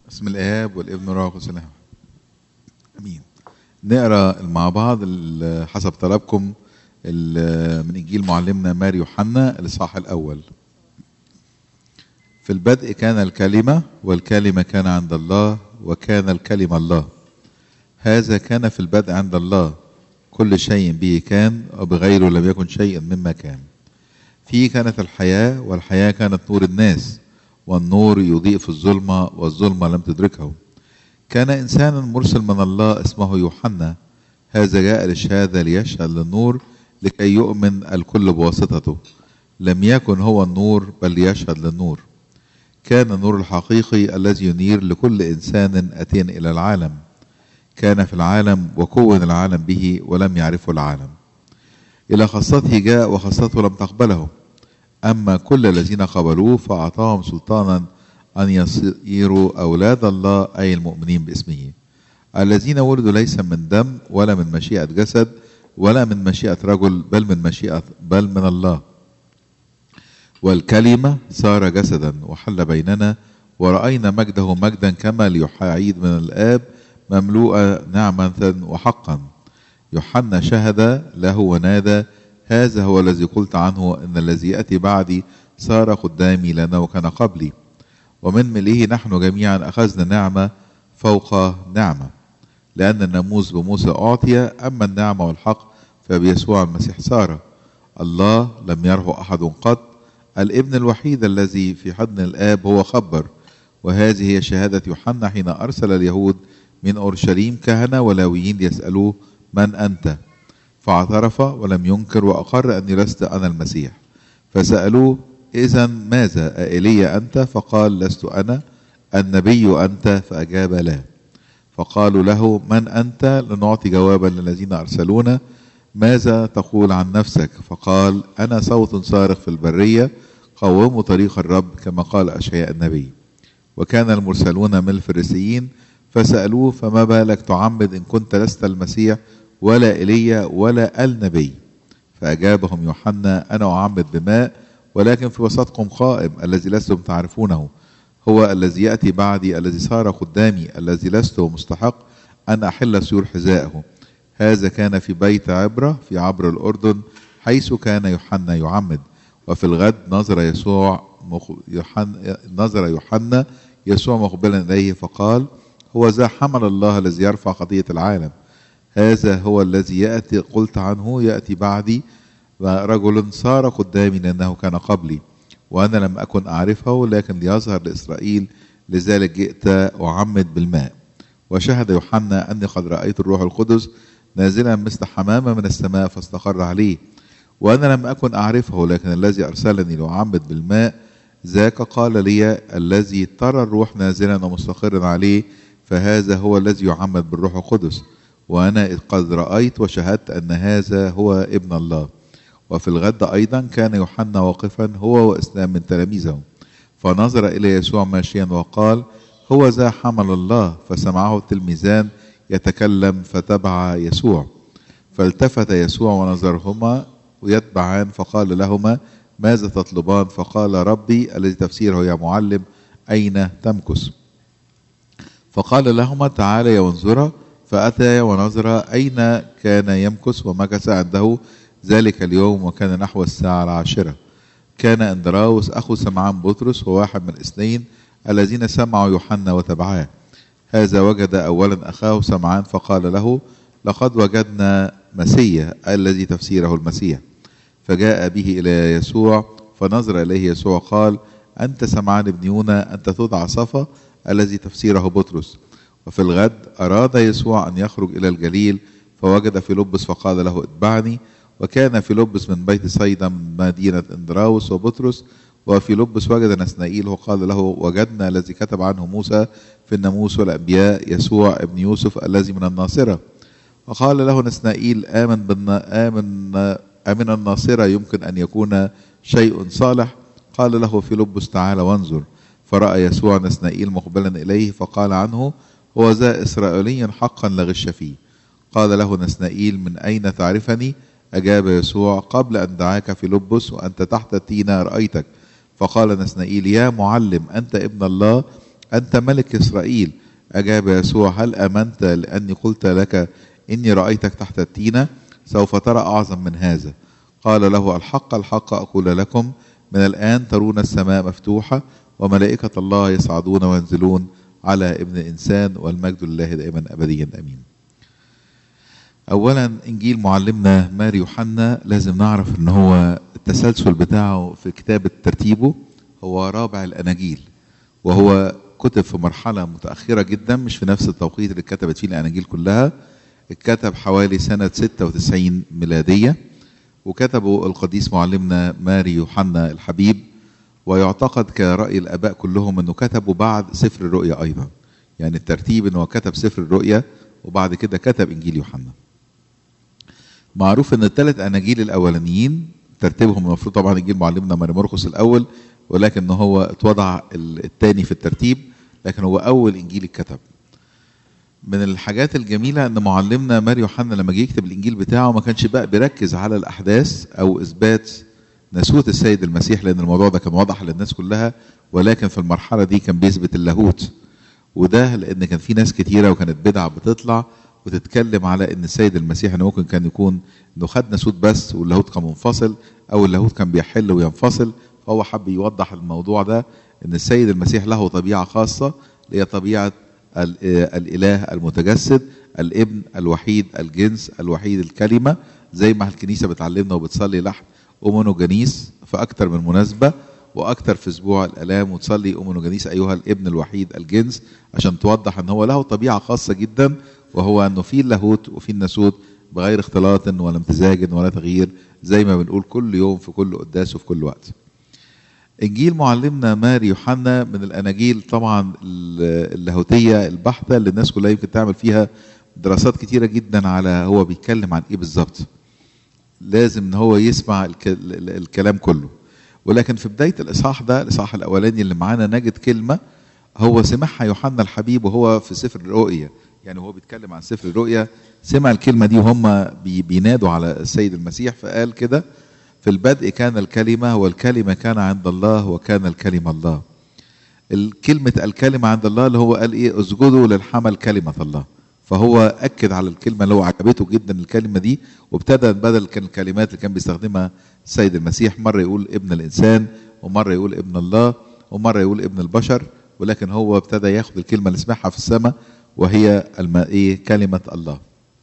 بسم الآب والابن والروح القدس الإله. امين نقرا مع بعض ال- حسب طلبكم ال- من انجيل معلمنا ماري يوحنا الاصحاح الاول في البدء كان الكلمه والكلمه كان عند الله وكان الكلمه الله هذا كان في البدء عند الله كل شيء به كان وبغيره لم يكن شيء مما كان فيه كانت الحياه والحياه كانت نور الناس والنور يضيء في الظلمه والظلمه لم تدركه كان إنسانا مرسل من الله اسمه يوحنا هذا جاء للشهادة ليشهد للنور لكي يؤمن الكل بواسطته لم يكن هو النور بل ليشهد للنور كان النور الحقيقي الذي ينير لكل إنسان أتين إلى العالم كان في العالم وكون العالم به ولم يعرفه العالم إلى خاصته جاء وخاصته لم تقبله أما كل الذين قبلوه فأعطاهم سلطانا أن يصيروا أولاد الله أي المؤمنين باسمه الذين ولدوا ليس من دم ولا من مشيئة جسد ولا من مشيئة رجل بل من مشيئة بل من الله والكلمة صار جسدا وحل بيننا ورأينا مجده مجدا كما ليحايد من الآب مملوءة نعمة وحقا يوحنا شهد له ونادى هذا هو الذي قلت عنه ان الذي ياتي بعدي صار قدامي لانه كان قبلي ومن ملئه نحن جميعا اخذنا نعمه فوق نعمه لان الناموس بموسى اعطي اما النعمه والحق فبيسوع المسيح صار الله لم يره احد قط الابن الوحيد الذي في حضن الاب هو خبر وهذه هي شهاده يوحنا حين ارسل اليهود من اورشليم كهنه ولويين ليسالوه من انت فاعترف ولم ينكر واقر اني لست انا المسيح فسالوه اذا ماذا أإلي انت فقال لست انا النبي انت فاجاب لا فقالوا له من انت لنعطي جوابا للذين ارسلونا ماذا تقول عن نفسك فقال انا صوت صارخ في البريه قوموا طريق الرب كما قال اشعياء النبي وكان المرسلون من الفريسيين فسالوه فما بالك تعمد ان كنت لست المسيح ولا ايليا ولا النبي فاجابهم يوحنا انا اعمد بماء ولكن في وسطكم قائم الذي لستم تعرفونه هو الذي ياتي بعدي الذي صار قدامي الذي لست مستحق ان احل سيور حذائه هذا كان في بيت عبره في عبر الاردن حيث كان يوحنا يعمد وفي الغد نظر يسوع مخ... يوحنا نظر يوحنا يسوع مقبلا اليه فقال هو ذا حمل الله الذي يرفع قضيه العالم هذا هو الذي يأتي قلت عنه يأتي بعدي رجل صار قدامي لأنه كان قبلي وأنا لم أكن أعرفه لكن ليظهر لإسرائيل لذلك جئت أعمد بالماء وشهد يوحنا أني قد رأيت الروح القدس نازلا مثل حمامة من السماء فاستقر عليه وأنا لم أكن أعرفه لكن الذي أرسلني لأعمد بالماء ذاك قال لي الذي ترى الروح نازلا ومستقرا عليه فهذا هو الذي يعمد بالروح القدس وأنا قد رأيت وشهدت أن هذا هو ابن الله وفي الغد أيضا كان يوحنا واقفا هو وإسلام من تلاميذه فنظر إلى يسوع ماشيا وقال هو ذا حمل الله فسمعه التلميذان يتكلم فتبع يسوع فالتفت يسوع ونظرهما ويتبعان فقال لهما ماذا تطلبان فقال ربي الذي تفسيره يا معلم أين تمكث فقال لهما تعالى وانظرا فأتى ونظر أين كان يمكث ومكث عنده ذلك اليوم وكان نحو الساعة العاشرة كان اندراوس أخو سمعان بطرس وواحد من الاثنين الذين سمعوا يوحنا وتبعاه هذا وجد أولا أخاه سمعان فقال له لقد وجدنا مسيا الذي تفسيره المسيح فجاء به إلى يسوع فنظر إليه يسوع قال أنت سمعان بن يونا أنت تدعى صفا الذي تفسيره بطرس وفي الغد أراد يسوع أن يخرج إلى الجليل فوجد فيلبس فقال له اتبعني وكان فيلبس من بيت صيدا من مدينة اندراوس وبطرس وفيلبس وجد نسنائيل وقال له وجدنا الذي كتب عنه موسى في الناموس والأنبياء يسوع ابن يوسف الذي من الناصرة وقال له نسنائيل آمن بالنا آمن أمن الناصرة يمكن أن يكون شيء صالح قال له فيلبس تعالى وانظر فرأى يسوع نسنائيل مقبلا إليه فقال عنه هو ذا إسرائيلي حقا لا غش فيه قال له نسنائيل من أين تعرفني أجاب يسوع قبل أن دعاك في لبس وأنت تحت التينة رأيتك فقال نسنائيل يا معلم أنت ابن الله أنت ملك إسرائيل أجاب يسوع هل آمنت لأني قلت لك إني رأيتك تحت التينة سوف ترى أعظم من هذا قال له الحق الحق أقول لكم من الآن ترون السماء مفتوحة وملائكة الله يصعدون وينزلون على ابن الإنسان والمجد لله دائما أبديا أمين أولا إنجيل معلمنا ماري يوحنا لازم نعرف إن هو التسلسل بتاعه في كتابة ترتيبه هو رابع الأناجيل وهو كتب في مرحلة متأخرة جدا مش في نفس التوقيت اللي اتكتبت فيه الأناجيل كلها اتكتب حوالي سنة 96 ميلادية وكتبه القديس معلمنا ماري يوحنا الحبيب ويعتقد كرأي الآباء كلهم أنه كتبه بعد سفر الرؤيا أيضا يعني الترتيب أنه كتب سفر الرؤيا وبعد كده كتب إنجيل يوحنا معروف أن الثلاث أناجيل الأولانيين ترتيبهم المفروض طبعا إنجيل معلمنا ماري مرقس الأول ولكن هو اتوضع الثاني في الترتيب لكن هو أول إنجيل اتكتب من الحاجات الجميلة أن معلمنا ماري يوحنا لما جه يكتب الإنجيل بتاعه ما كانش بقى بيركز على الأحداث أو إثبات ناسوت السيد المسيح لأن الموضوع ده كان واضح للناس كلها ولكن في المرحلة دي كان بيثبت اللاهوت وده لأن كان في ناس كتيرة وكانت بدعة بتطلع وتتكلم على أن السيد المسيح أنه ممكن كان يكون أنه خد ناسوت بس واللاهوت كان منفصل أو اللاهوت كان بيحل وينفصل فهو حب يوضح الموضوع ده أن السيد المسيح له طبيعة خاصة اللي هي طبيعة الإله المتجسد الابن الوحيد الجنس الوحيد الكلمة زي ما الكنيسة بتعلمنا وبتصلي لحن أومونوجانيس في أكتر من مناسبة وأكتر في أسبوع الآلام وتصلي أومونوجانيس أيها الابن الوحيد الجنس عشان توضح أن هو له طبيعة خاصة جدا وهو أنه في اللاهوت وفي الناسوت بغير اختلاط ولا امتزاج ولا تغيير زي ما بنقول كل يوم في كل قداس وفي كل وقت انجيل معلمنا ماري يوحنا من الاناجيل طبعا اللاهوتيه البحته اللي الناس كلها يمكن تعمل فيها دراسات كتيره جدا على هو بيتكلم عن ايه بالظبط لازم ان هو يسمع الكلام كله ولكن في بدايه الاصحاح ده الاصحاح الاولاني اللي معانا نجد كلمه هو سمعها يوحنا الحبيب وهو في سفر الرؤيا يعني وهو بيتكلم عن سفر الرؤيا سمع الكلمه دي وهم بينادوا على السيد المسيح فقال كده في البدء كان الكلمة والكلمة كان عند الله وكان الكلمة الله الكلمة الكلمة عند الله اللي هو قال ايه اسجدوا للحمل كلمة الله فهو أكد على الكلمة اللي هو عجبته جدا الكلمة دي وابتدى بدل كان الكلمات اللي كان بيستخدمها السيد المسيح مرة يقول ابن الإنسان ومرة يقول ابن الله ومرة يقول ابن البشر ولكن هو ابتدى ياخد الكلمة اللي سمعها في السماء وهي الم... ايه كلمة الله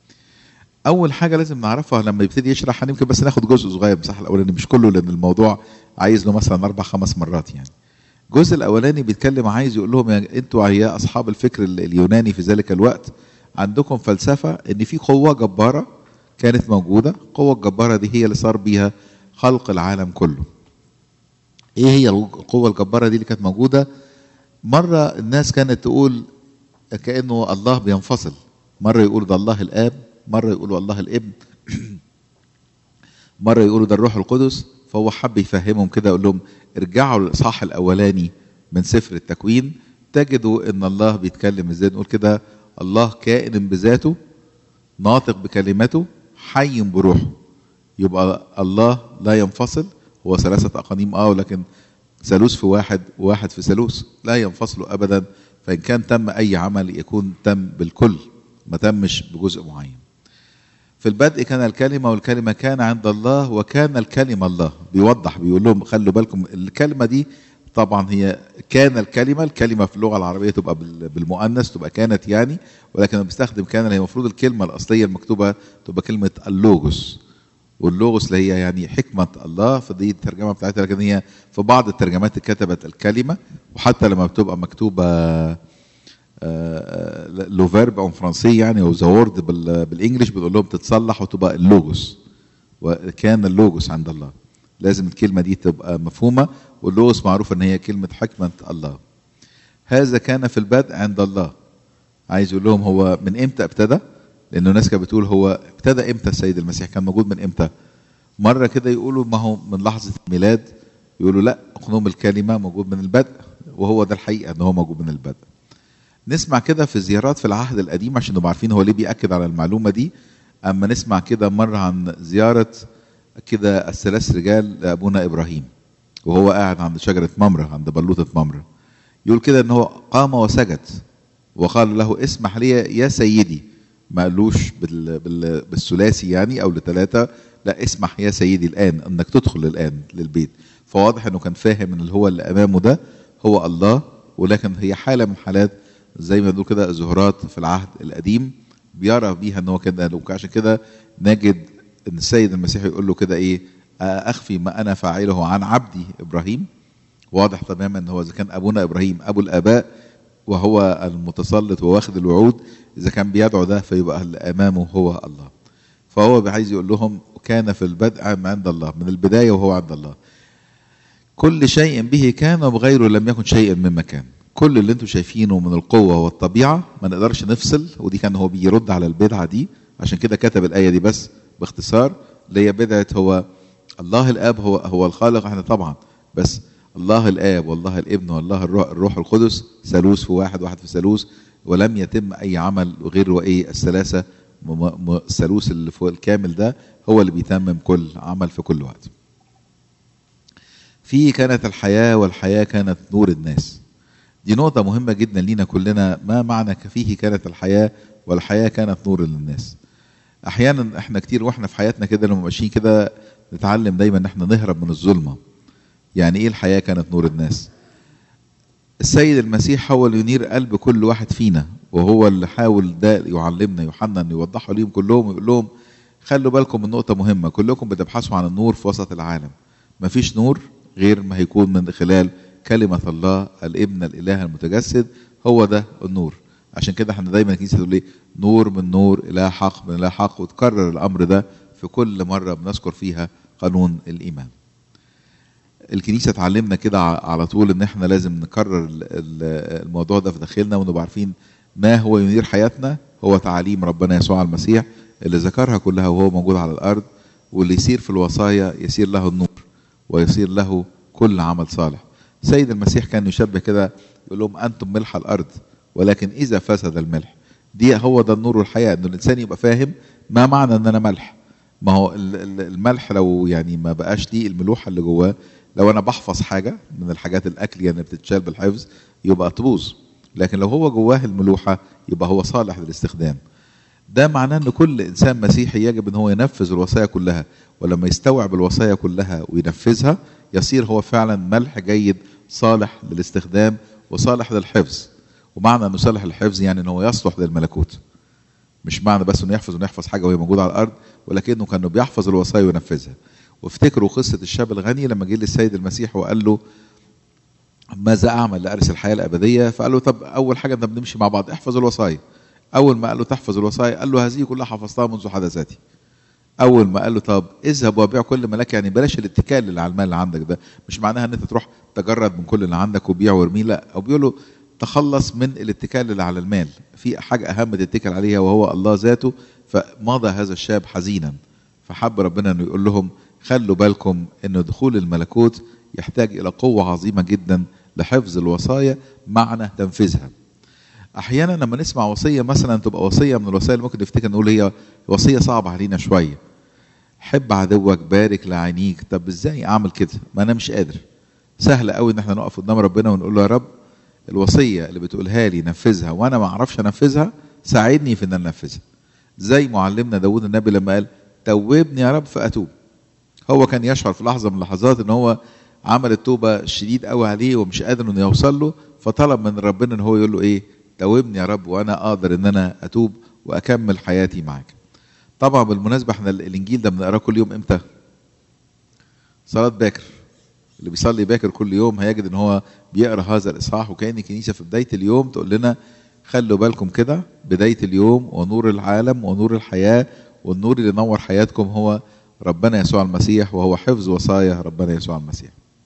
اول حاجه لازم نعرفها لما يبتدي يشرح هنمكن بس ناخد جزء صغير مساحه الاولاني مش كله لان الموضوع عايز له مثلا اربع خمس مرات يعني الجزء الاولاني بيتكلم عايز يقول لهم يا انتوا يا اصحاب الفكر اليوناني في ذلك الوقت عندكم فلسفه ان في قوه جباره كانت موجوده القوه الجباره دي هي اللي صار بيها خلق العالم كله ايه هي القوه الجباره دي اللي كانت موجوده مره الناس كانت تقول كانه الله بينفصل مره يقول ده الله الاب مرة يقولوا الله الابن مرة يقولوا ده الروح القدس فهو حب يفهمهم كده يقول لهم ارجعوا للإصحاح الأولاني من سفر التكوين تجدوا إن الله بيتكلم إزاي نقول كده الله كائن بذاته ناطق بكلمته حي بروحه يبقى الله لا ينفصل هو ثلاثة أقانيم اه ولكن ثالوث في واحد وواحد في ثالوث لا ينفصلوا أبدا فإن كان تم أي عمل يكون تم بالكل ما تمش بجزء معين في البدء كان الكلمة والكلمة كان عند الله وكان الكلمة الله بيوضح بيقول لهم خلوا بالكم الكلمة دي طبعا هي كان الكلمة الكلمة في اللغة العربية تبقى بالمؤنث تبقى كانت يعني ولكن بيستخدم كان هي المفروض الكلمة الأصلية المكتوبة تبقى كلمة اللوغوس واللوغوس اللي هي يعني حكمة الله فدي الترجمة بتاعتها لكن هي في بعض الترجمات كتبت الكلمة وحتى لما بتبقى مكتوبة لو فيرب اون فرنسي يعني او ذا وورد بالانجلش بنقول لهم تتصلح وتبقى اللوجوس وكان اللوجوس عند الله لازم الكلمه دي تبقى مفهومه واللوجوس معروف ان هي كلمه حكمه الله هذا كان في البدء عند الله عايز يقول لهم هو من امتى ابتدى لانه الناس كانت بتقول هو ابتدى امتى السيد المسيح كان موجود من امتى مره كده يقولوا ما هو من لحظه الميلاد يقولوا لا اقنوم الكلمه موجود من البدء وهو ده الحقيقه ان هو موجود من البدء نسمع كده في زيارات في العهد القديم عشان نبقى عارفين هو ليه بيأكد على المعلومة دي أما نسمع كده مرة عن زيارة كده الثلاث رجال لأبونا إبراهيم وهو قاعد عند شجرة ممرة عند بلوطة ممرة يقول كده ان هو قام وسجد وقال له اسمح لي يا سيدي ما قالوش بال... بال... بالثلاثي يعني او لثلاثه لا اسمح يا سيدي الان انك تدخل الان للبيت فواضح انه كان فاهم ان اللي هو اللي امامه ده هو الله ولكن هي حاله من حالات زي ما بنقول كده الظهورات في العهد القديم بيرى بيها ان هو كده عشان كده نجد ان السيد المسيح يقول له كده ايه اخفي ما انا فاعله عن عبدي ابراهيم واضح تماما ان هو اذا كان ابونا ابراهيم ابو الاباء وهو المتسلط وواخد الوعود اذا كان بيدعو ده فيبقى اللي امامه هو الله فهو عايز يقول لهم كان في البدء عند الله من البدايه وهو عند الله كل شيء به كان وبغيره لم يكن شيئا مما كان كل اللي انتم شايفينه من القوة والطبيعة ما نقدرش نفصل ودي كان هو بيرد على البدعة دي عشان كده كتب الآية دي بس باختصار اللي هي بدعة هو الله الآب هو هو الخالق احنا طبعا بس الله الآب والله الابن والله الروح, الروح القدس ثالوث في واحد واحد في ثالوث ولم يتم أي عمل غير وإيه الثلاثة الثالوث اللي فوق الكامل ده هو اللي بيتمم كل عمل في كل وقت. فيه كانت الحياة والحياة كانت نور الناس. دي نقطة مهمة جدا لينا كلنا ما معنى فيه كانت الحياة والحياة كانت نور للناس. أحيانا احنا كتير واحنا في حياتنا كده لما ماشيين كده نتعلم دايما ان احنا نهرب من الظلمة. يعني ايه الحياة كانت نور الناس؟ السيد المسيح هو اللي ينير قلب كل واحد فينا وهو اللي حاول ده يعلمنا يوحنا انه يوضحه ليهم كلهم ويقول لهم خلوا بالكم من نقطة مهمة كلكم بتبحثوا عن النور في وسط العالم مفيش نور غير ما هيكون من خلال كلمة الله الابن الإله المتجسد هو ده النور عشان كده احنا دايما الكنيسة تقول ايه نور من نور إله حق من إله حق وتكرر الأمر ده في كل مرة بنذكر فيها قانون الإيمان الكنيسة تعلمنا كده على طول ان احنا لازم نكرر الموضوع ده في داخلنا ونبقى عارفين ما هو ينير حياتنا هو تعاليم ربنا يسوع المسيح اللي ذكرها كلها وهو موجود على الارض واللي يسير في الوصايا يسير له النور ويصير له كل عمل صالح سيد المسيح كان يشبه كده يقول لهم انتم ملح الارض ولكن اذا فسد الملح دي هو ده النور والحياه ان الانسان يبقى فاهم ما معنى ان انا ملح ما هو الملح لو يعني ما بقاش ليه الملوحه اللي جواه لو انا بحفظ حاجه من الحاجات الاكل يعني بتتشال بالحفظ يبقى تبوظ لكن لو هو جواه الملوحه يبقى هو صالح للاستخدام ده معناه ان كل انسان مسيحي يجب ان هو ينفذ الوصايا كلها ولما يستوعب الوصايا كلها وينفذها يصير هو فعلا ملح جيد صالح للاستخدام وصالح للحفظ ومعنى انه صالح للحفظ يعني ان هو يصلح للملكوت مش معنى بس انه يحفظ انه يحفظ حاجه وهي موجوده على الارض ولكنه كانه بيحفظ الوصايا وينفذها وافتكروا قصة الشاب الغني لما جه للسيد المسيح وقال له ماذا أعمل لأرث الحياة الأبدية فقال له طب أول حاجة أنت بنمشي مع بعض احفظ الوصايا أول ما قال له تحفظ الوصايا قال له هذه كلها حفظتها منذ حدثاتي أول ما قال له طب اذهب وبيع كل ملاك يعني بلاش الاتكال اللي على المال اللي عندك ده مش معناها أن أنت تروح تجرد من كل اللي عندك وبيع وارميه لا أو بيقول له تخلص من الاتكال اللي على المال في حاجة أهم تتكل عليها وهو الله ذاته فمضى هذا الشاب حزينا فحب ربنا أنه يقول لهم خلوا بالكم ان دخول الملكوت يحتاج الى قوه عظيمه جدا لحفظ الوصايا معنى تنفيذها. احيانا لما نسمع وصيه مثلا تبقى وصيه من الوصايا اللي ممكن نفتكر نقول هي وصيه صعبه علينا شويه. حب عدوك بارك لعينيك طب ازاي اعمل كده؟ ما انا مش قادر. سهل قوي ان احنا نقف قدام ربنا ونقول له يا رب الوصيه اللي بتقولها لي نفذها وانا ما اعرفش انفذها ساعدني في ان انفذها. زي معلمنا داوود النبي لما قال توبني يا رب فاتوب. هو كان يشعر في لحظه من اللحظات ان هو عمل التوبه شديد قوي عليه ومش قادر انه يوصل له فطلب من ربنا ان هو يقول له ايه توبني يا رب وانا اقدر ان انا اتوب واكمل حياتي معاك طبعا بالمناسبه احنا الانجيل ده بنقراه كل يوم امتى صلاه باكر اللي بيصلي باكر كل يوم هيجد ان هو بيقرا هذا الاصحاح وكان الكنيسه في بدايه اليوم تقول لنا خلوا بالكم كده بدايه اليوم ونور العالم ونور الحياه والنور اللي نور حياتكم هو ربنا يسوع المسيح وهو حفظ وصايا ربنا يسوع المسيح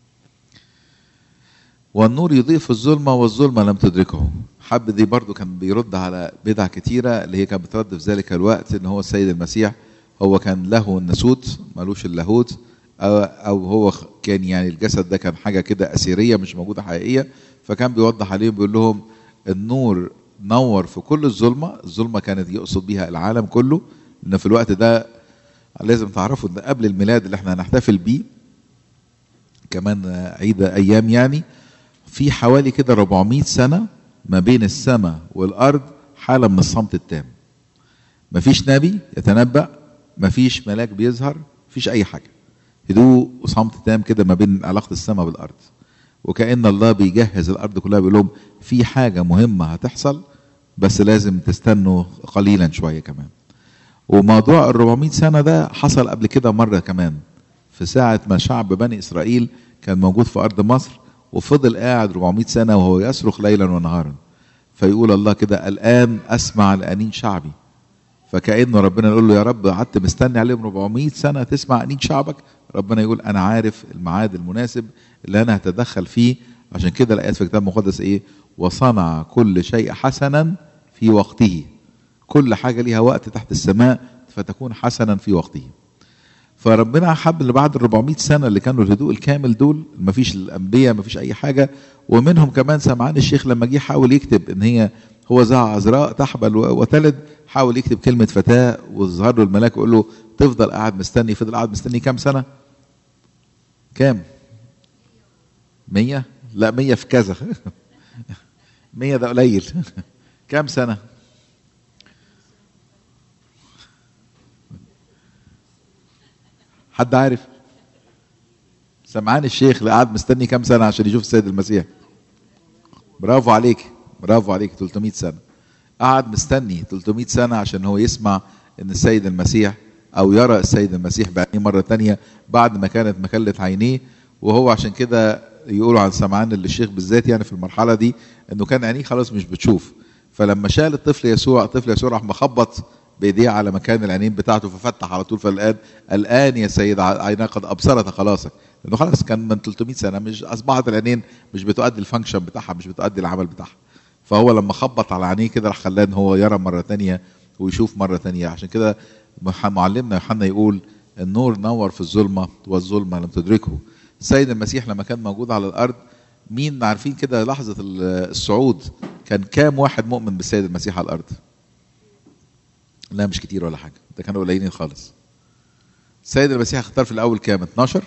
والنور يضيف الظلمة والظلمة لم تدركه حب دي برضو كان بيرد على بدع كتيرة اللي هي كانت بترد في ذلك الوقت ان هو السيد المسيح هو كان له الناسوت ملوش اللاهوت أو, أو هو كان يعني الجسد ده كان حاجة كده أسيرية مش موجودة حقيقية فكان بيوضح عليهم بيقول لهم النور نور في كل الظلمة الظلمة كانت يقصد بيها العالم كله ان في الوقت ده لازم تعرفوا ان قبل الميلاد اللي احنا هنحتفل بيه كمان عيد ايام يعني في حوالي كده 400 سنة ما بين السماء والأرض حالة من الصمت التام مفيش نبي يتنبأ مفيش ملاك بيظهر مفيش أي حاجة هدوء وصمت تام كده ما بين علاقة السماء بالأرض وكأن الله بيجهز الأرض كلها بيقول لهم في حاجة مهمة هتحصل بس لازم تستنوا قليلا شوية كمان وموضوع ال 400 سنة ده حصل قبل كده مرة كمان في ساعة ما شعب بني إسرائيل كان موجود في أرض مصر وفضل قاعد 400 سنة وهو يصرخ ليلا ونهارا فيقول الله كده الآن أسمع لأنين شعبي فكأنه ربنا يقول له يا رب قعدت مستني عليهم 400 سنة تسمع أنين شعبك ربنا يقول أنا عارف الميعاد المناسب اللي أنا هتدخل فيه عشان كده الآيات في الكتاب المقدس إيه وصنع كل شيء حسنا في وقته كل حاجة ليها وقت تحت السماء فتكون حسنا في وقته فربنا حب اللي بعد ال 400 سنه اللي كانوا الهدوء الكامل دول ما فيش الانبياء ما فيش اي حاجه ومنهم كمان سمعان الشيخ لما جه حاول يكتب ان هي هو ذا عذراء تحبل وتلد حاول يكتب كلمه فتاه وظهر له الملاك يقول له تفضل قاعد مستني فضل قاعد مستني كام سنه؟ كام؟ 100 لا 100 في كذا 100 ده قليل كام سنه؟ حد عارف سمعان الشيخ اللي قعد مستني كام سنة عشان يشوف السيد المسيح برافو عليك برافو عليك 300 سنة قعد مستني 300 سنة عشان هو يسمع ان السيد المسيح او يرى السيد المسيح بعينيه مرة تانية بعد ما كانت مكلة عينيه وهو عشان كده يقولوا عن سمعان الشيخ بالذات يعني في المرحلة دي انه كان عينيه خلاص مش بتشوف فلما شال الطفل يسوع الطفل يسوع راح مخبط بايديه على مكان العينين بتاعته ففتح على طول فالان الان يا سيد عيناك قد ابصرت خلاصك لانه خلاص كان من 300 سنه مش اصبحت العينين مش بتؤدي الفانكشن بتاعها مش بتؤدي العمل بتاعها فهو لما خبط على عينيه كده راح خلاه ان هو يرى مره تانية ويشوف مره تانية عشان كده معلمنا يوحنا يقول النور نور في الظلمه والظلمه لم تدركه السيد المسيح لما كان موجود على الارض مين عارفين كده لحظه الصعود كان كام واحد مؤمن بالسيد المسيح على الارض لا مش كتير ولا حاجه ده كانوا قليلين خالص السيد المسيح اختار في الاول كام 12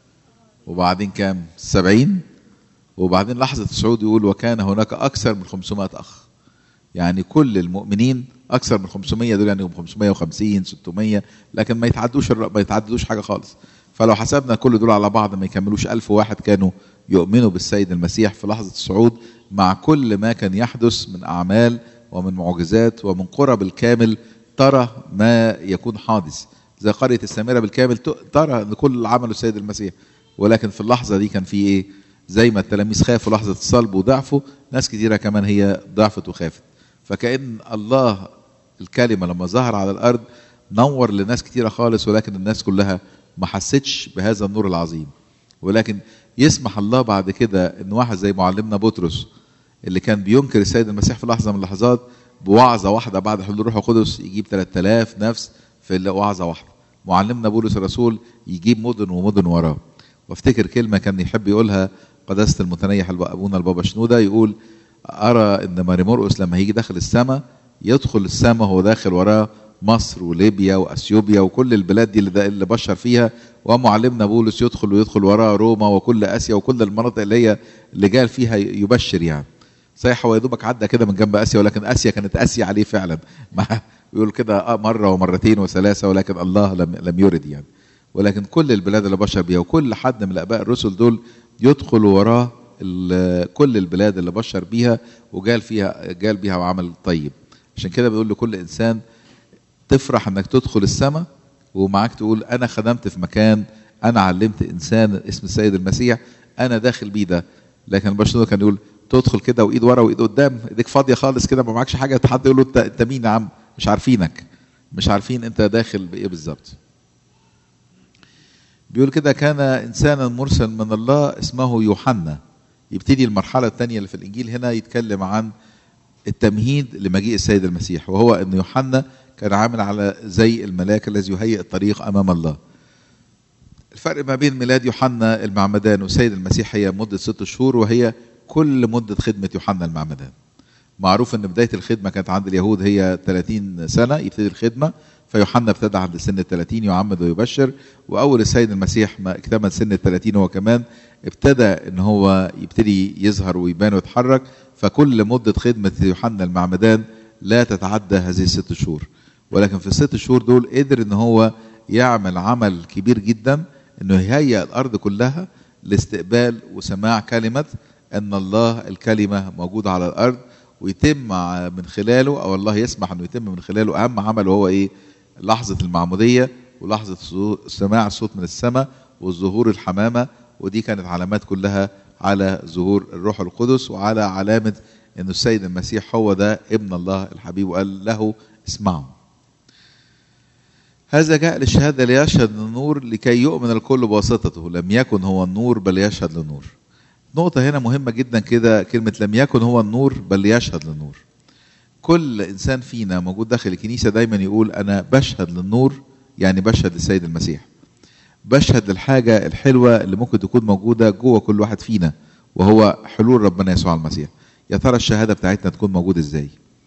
وبعدين كام 70 وبعدين لحظه الصعود يقول وكان هناك اكثر من 500 اخ يعني كل المؤمنين اكثر من 500 دول يعني 550 600 لكن ما يتعدوش ما يتعدوش حاجه خالص فلو حسبنا كل دول على بعض ما يكملوش ألف واحد كانوا يؤمنوا بالسيد المسيح في لحظة الصعود مع كل ما كان يحدث من أعمال ومن معجزات ومن قرى بالكامل ترى ما يكون حادث زي قرية السامرة بالكامل ترى ان كل اللي عمله السيد المسيح ولكن في اللحظة دي كان في ايه زي ما التلاميذ خافوا لحظة الصلب وضعفوا ناس كتيرة كمان هي ضعفت وخافت فكأن الله الكلمة لما ظهر على الأرض نور لناس كتيرة خالص ولكن الناس كلها ما حستش بهذا النور العظيم ولكن يسمح الله بعد كده ان واحد زي معلمنا بطرس اللي كان بينكر السيد المسيح في لحظة من اللحظات بوعظة واحدة بعد حلول الروح القدس يجيب 3000 نفس في وعظة واحدة معلمنا بولس الرسول يجيب مدن ومدن وراه وافتكر كلمة كان يحب يقولها قداسة المتنيح أبونا البابا شنودة يقول أرى إن ماري مرقس لما هيجي داخل السماء يدخل السماء وهو داخل وراه مصر وليبيا واثيوبيا وكل البلاد دي اللي, اللي بشر فيها ومعلمنا بولس يدخل ويدخل وراه روما وكل اسيا وكل المناطق اللي هي اللي جال فيها يبشر يعني صحيح هو يا دوبك عدى كده من جنب اسيا ولكن اسيا كانت اسيا عليه فعلا يقول كده مره ومرتين وثلاثه ولكن الله لم لم يرد يعني ولكن كل البلاد اللي بشر بيها وكل حد من الاباء الرسل دول يدخل وراه كل البلاد اللي بشر بيها وجال فيها جال بيها وعمل طيب عشان كده بيقول لكل انسان تفرح انك تدخل السماء ومعاك تقول انا خدمت في مكان انا علمت انسان اسم السيد المسيح انا داخل بيه ده لكن برشلونه كان يقول تدخل كده وايد ورا وايد قدام ايديك فاضيه خالص كده ما معكش حاجه حد يقول له انت انت مين يا عم مش عارفينك مش عارفين انت داخل بايه بالظبط بيقول كده كان انسانا مرسل من الله اسمه يوحنا يبتدي المرحله الثانيه اللي في الانجيل هنا يتكلم عن التمهيد لمجيء السيد المسيح وهو ان يوحنا كان عامل على زي الملاك الذي يهيئ الطريق امام الله الفرق ما بين ميلاد يوحنا المعمدان والسيد المسيح هي مدة ست شهور وهي كل مدة خدمة يوحنا المعمدان معروف ان بداية الخدمة كانت عند اليهود هي 30 سنة يبتدي الخدمة فيوحنا ابتدى عند سن ال 30 يعمد ويبشر واول السيد المسيح ما اكتمل سن ال 30 هو كمان ابتدى ان هو يبتدي يظهر ويبان ويتحرك فكل مده خدمه يوحنا المعمدان لا تتعدى هذه الست شهور ولكن في الست شهور دول قدر ان هو يعمل عمل كبير جدا انه يهيئ الارض كلها لاستقبال وسماع كلمه ان الله الكلمه موجوده على الارض ويتم من خلاله او الله يسمح انه يتم من خلاله اهم عمل وهو ايه؟ لحظه المعموديه ولحظه سماع الصوت من السماء والظهور الحمامه ودي كانت علامات كلها على ظهور الروح القدس وعلى علامه ان السيد المسيح هو ده ابن الله الحبيب وقال له اسمعوا. هذا جاء للشهاده ليشهد للنور لكي يؤمن الكل بواسطته لم يكن هو النور بل يشهد للنور. نقطة هنا مهمة جدا كده كلمة لم يكن هو النور بل يشهد للنور. كل إنسان فينا موجود داخل الكنيسة دايما يقول أنا بشهد للنور يعني بشهد للسيد المسيح. بشهد للحاجة الحلوة اللي ممكن تكون موجودة جوه كل واحد فينا وهو حلول ربنا يسوع المسيح. يا ترى الشهادة بتاعتنا تكون موجودة ازاي؟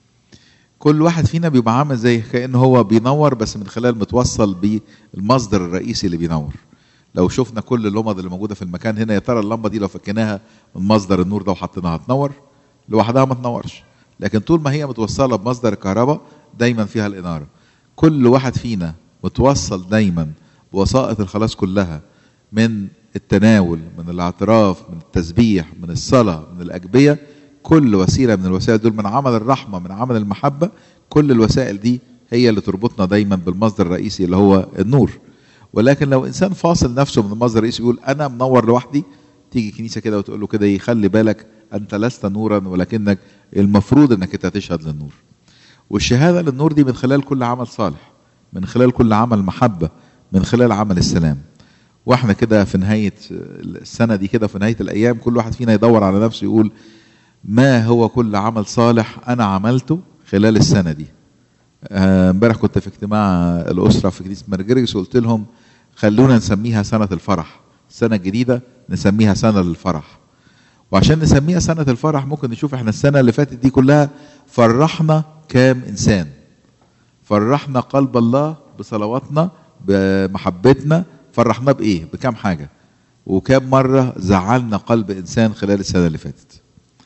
كل واحد فينا بيبقى عامل زي كأنه هو بينور بس من خلال متوصل بالمصدر الرئيسي اللي بينور. لو شفنا كل اللمض اللي موجوده في المكان هنا يا ترى اللمبه دي لو فكيناها من مصدر النور ده وحطيناها تنور لوحدها ما تنورش لكن طول ما هي متوصله بمصدر الكهرباء دايما فيها الاناره كل واحد فينا متوصل دايما بوسائط الخلاص كلها من التناول من الاعتراف من التسبيح من الصلاه من الاجبيه كل وسيله من الوسائل دول من عمل الرحمه من عمل المحبه كل الوسائل دي هي اللي تربطنا دايما بالمصدر الرئيسي اللي هو النور ولكن لو انسان فاصل نفسه من المصدر الرئيسي يقول انا منور لوحدي تيجي كنيسه كده وتقول له كده خلي بالك انت لست نورا ولكنك المفروض انك انت تشهد للنور والشهاده للنور دي من خلال كل عمل صالح من خلال كل عمل محبه من خلال عمل السلام واحنا كده في نهايه السنه دي كده في نهايه الايام كل واحد فينا يدور على نفسه يقول ما هو كل عمل صالح انا عملته خلال السنه دي امبارح آه كنت في اجتماع الاسره في كنيسه مرجرجس وقلت لهم خلونا نسميها سنه الفرح السنه الجديده نسميها سنه للفرح وعشان نسميها سنه الفرح ممكن نشوف احنا السنه اللي فاتت دي كلها فرحنا كام انسان فرحنا قلب الله بصلواتنا بمحبتنا فرحناه بايه بكام حاجه وكام مره زعلنا قلب انسان خلال السنه اللي فاتت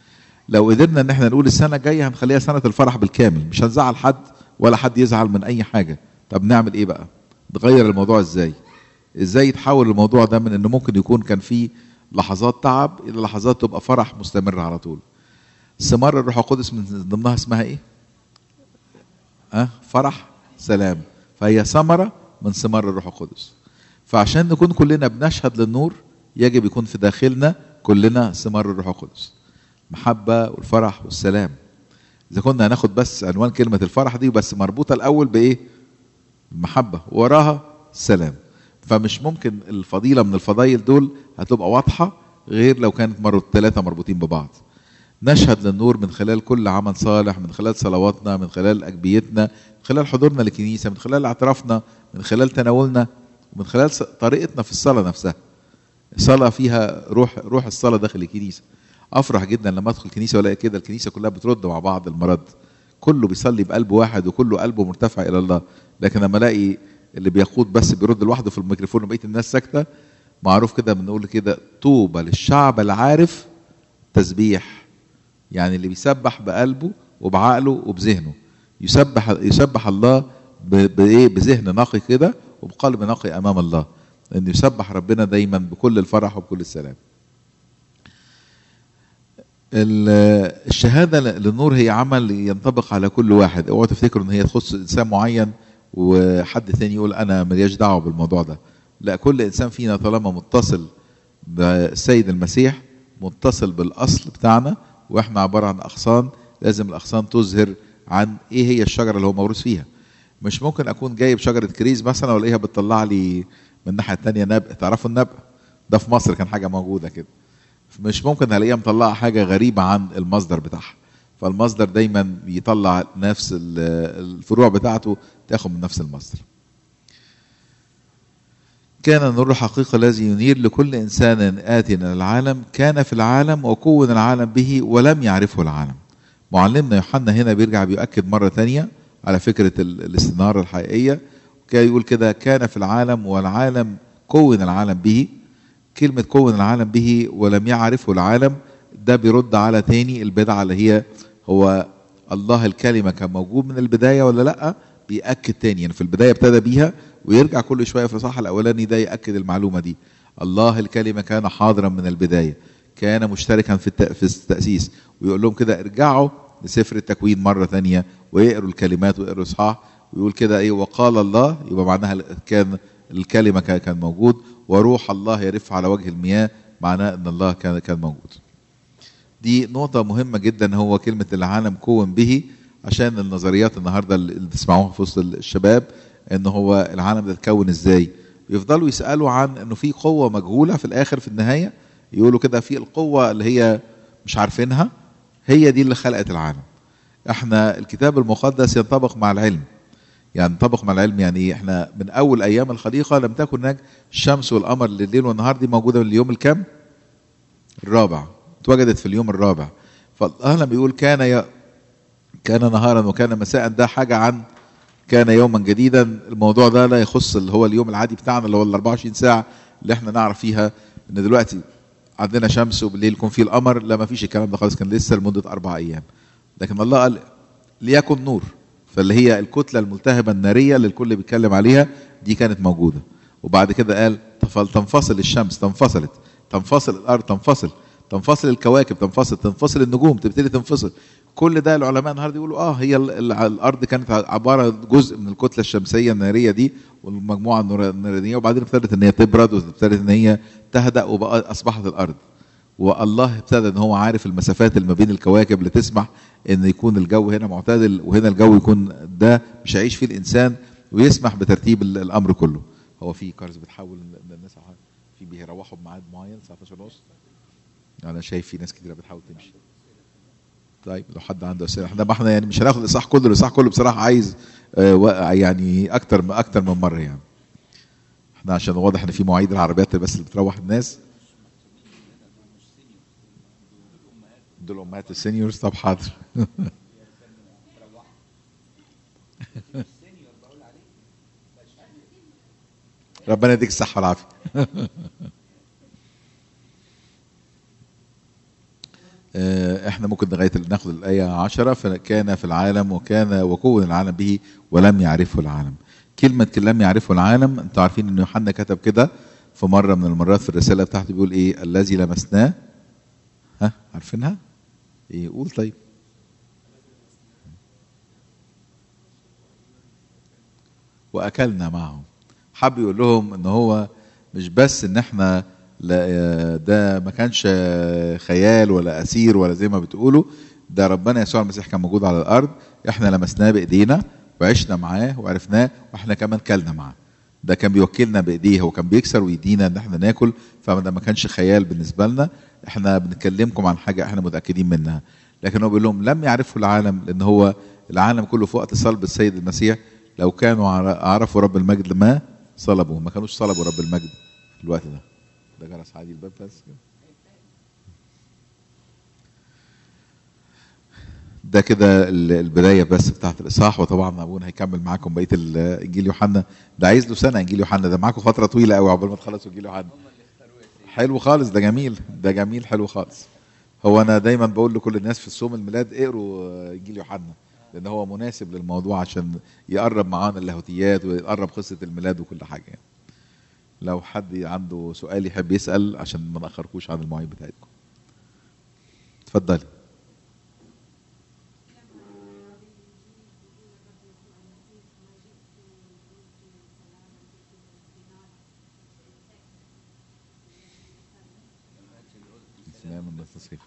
لو قدرنا ان احنا نقول السنه الجايه هنخليها سنه الفرح بالكامل مش هنزعل حد ولا حد يزعل من اي حاجه طب نعمل ايه بقى نغير الموضوع ازاي ازاي يتحول الموضوع ده من انه ممكن يكون كان فيه لحظات تعب الى لحظات تبقى فرح مستمر على طول ثمار الروح القدس من ضمنها اسمها ايه أه؟ فرح سلام فهي ثمره من ثمار الروح القدس فعشان نكون كلنا بنشهد للنور يجب يكون في داخلنا كلنا ثمار الروح القدس محبه والفرح والسلام اذا كنا هناخد بس عنوان كلمه الفرح دي بس مربوطه الاول بايه المحبه وراها السلام فمش ممكن الفضيله من الفضايل دول هتبقى واضحه غير لو كانت مرة ثلاثه مربوطين ببعض نشهد للنور من خلال كل عمل صالح من خلال صلواتنا من خلال أجبيتنا من خلال حضورنا للكنيسة من خلال اعترافنا من خلال تناولنا ومن خلال طريقتنا في الصلاة نفسها صلاة فيها روح روح الصلاة داخل الكنيسة أفرح جدا لما أدخل الكنيسة وألاقي كده الكنيسة كلها بترد مع بعض المرض كله بيصلي بقلب واحد وكله قلبه مرتفع إلى الله لكن لما ألاقي اللي بيقود بس بيرد لوحده في الميكروفون وبقية الناس ساكتة معروف كده بنقول كده طوبى للشعب العارف تسبيح يعني اللي بيسبح بقلبه وبعقله وبذهنه يسبح يسبح الله بايه بذهن نقي كده وبقلب نقي امام الله انه يسبح ربنا دايما بكل الفرح وبكل السلام الشهادة للنور هي عمل ينطبق على كل واحد اوعوا تفتكروا ان هي تخص انسان معين وحد ثاني يقول انا ملياش دعوه بالموضوع ده لا كل انسان فينا طالما متصل بالسيد المسيح متصل بالاصل بتاعنا واحنا عباره عن اغصان لازم الاغصان تظهر عن ايه هي الشجره اللي هو موروث فيها مش ممكن اكون جايب شجره كريز مثلا والاقيها بتطلع لي من الناحيه الثانيه نبق تعرفوا النبق ده في مصر كان حاجه موجوده كده مش ممكن الاقيها مطلعه حاجه غريبه عن المصدر بتاعها فالمصدر دايما بيطلع نفس الفروع بتاعته تاخد من نفس المصدر كان النور الحقيقة الذي ينير لكل إنسان آت إلى العالم كان في العالم وكون العالم به ولم يعرفه العالم معلمنا يوحنا هنا بيرجع بيؤكد مرة تانية على فكره ال- الاستناره الحقيقيه كان يقول كده كان في العالم والعالم كون العالم به كلمة كون العالم به ولم يعرفه العالم ده بيرد على تاني البدعة اللي هي هو الله الكلمة كان موجود من البداية ولا لأ بيأكد تاني يعني في البداية ابتدى بيها ويرجع كل شوية في الإصحاح الأولاني ده يأكد المعلومة دي الله الكلمة كان حاضرا من البداية كان مشتركا في الت- في التأسيس ويقول لهم كده ارجعوا لسفر التكوين مرة تانية ويقروا الكلمات ويقروا الإصحاح ويقول كده ايه وقال الله يبقى معناها كان الكلمة كان كان موجود وروح الله يرف على وجه المياه معناه ان الله كان كان موجود دي نقطة مهمة جدا هو كلمة العالم كون به عشان النظريات النهاردة اللي بتسمعوها في وسط الشباب ان هو العالم ده اتكون ازاي يفضلوا يسألوا عن انه في قوة مجهولة في الاخر في النهاية يقولوا كده في القوة اللي هي مش عارفينها هي دي اللي خلقت العالم احنا الكتاب المقدس ينطبق مع العلم يعني ينطبق مع العلم يعني ايه احنا من اول ايام الخليقه لم تكن هناك الشمس والقمر لليل والنهار دي موجوده من اليوم الكام الرابع اتوجدت في اليوم الرابع فالله لما يقول كان ي... كان نهارا وكان مساء ده حاجه عن كان يوما جديدا الموضوع ده لا يخص اللي هو اليوم العادي بتاعنا اللي هو ال 24 ساعه اللي احنا نعرف فيها ان دلوقتي عندنا شمس وبالليل يكون فيه القمر لا ما فيش الكلام ده خالص كان لسه لمده اربع ايام لكن الله قال ليكن نور فاللي هي الكتله الملتهبه الناريه اللي الكل بيتكلم عليها دي كانت موجوده وبعد كده قال تفل- تنفصل الشمس تنفصلت تنفصل الارض تنفصل تنفصل الكواكب تنفصل تنفصل النجوم تبتدي تنفصل كل ده العلماء النهارده يقولوا اه هي ال- ال- الارض كانت عباره جزء من الكتله الشمسيه الناريه دي والمجموعه النور- النورانيه وبعدين ابتدت ان هي تبرد وابتدت ان هي تهدأ وبقى اصبحت الارض والله ابتدى ان هو عارف المسافات اللي ما بين الكواكب اللي تسمح ان يكون الجو هنا معتدل وهنا الجو يكون ده مش هيعيش فيه الانسان ويسمح بترتيب ال- الامر كله هو في كارز بتحول إن الناس في بيروحوا بميعاد معين الساعه 12 ونص انا شايف في ناس كتيره بتحاول تمشي طيب لو حد عنده اسئله احنا ما احنا يعني مش هناخد الاصحاح كله الاصحاح كله بصراحه عايز آه، و- يعني اكتر اكتر من مره يعني احنا عشان واضح ان في مواعيد العربيات بس اللي بتروح الناس دول امهات السينيورز طب حاضر ربنا يديك الصحه والعافيه آه، احنا ممكن لغايه ناخد الايه 10 فكان في العالم وكان وكون العالم به ولم يعرفه العالم كلمه لم يعرفه العالم انتوا عارفين ان يوحنا كتب كده في مره من المرات في الرساله بتاعته بيقول ايه الذي لمسناه ها عارفينها ايه قول طيب واكلنا معهم حب يقول لهم ان هو مش بس ان احنا لا ده ما كانش خيال ولا اسير ولا زي ما بتقولوا ده ربنا يسوع المسيح كان موجود على الارض احنا لمسناه بايدينا وعشنا معاه وعرفناه واحنا كمان كلنا معاه ده كان بيوكلنا بايديه هو كان بيكسر ويدينا ان احنا ناكل فده ما كانش خيال بالنسبه لنا احنا بنكلمكم عن حاجه احنا متاكدين منها لكن هو بيقول لهم لم يعرفوا العالم لان هو العالم كله في وقت صلب السيد المسيح لو كانوا عر- عرفوا رب المجد ما صلبوا ما كانوش صلبوا رب المجد في الوقت ده ده جرس عادي الباب بس كده. ده كده ال- البدايه بس بتاعت الاصحاح وطبعا ابونا هيكمل معاكم بقيه ال- انجيل يوحنا ده عايز له سنه انجيل يوحنا ده معاكم فتره طويله قوي عقبال ما تخلصوا انجيل يوحنا حلو خالص ده جميل ده جميل حلو خالص هو انا دايما بقول لكل الناس في الصوم الميلاد اقروا آه، انجيل يوحنا لان هو مناسب للموضوع عشان يقرب معانا اللاهوتيات ويقرب قصه الميلاد وكل حاجه يعني. لو حد عنده سؤال يحب يسال عشان ما ناخركوش عن المواعيد بتاعتكم اتفضلي سلام من التصريف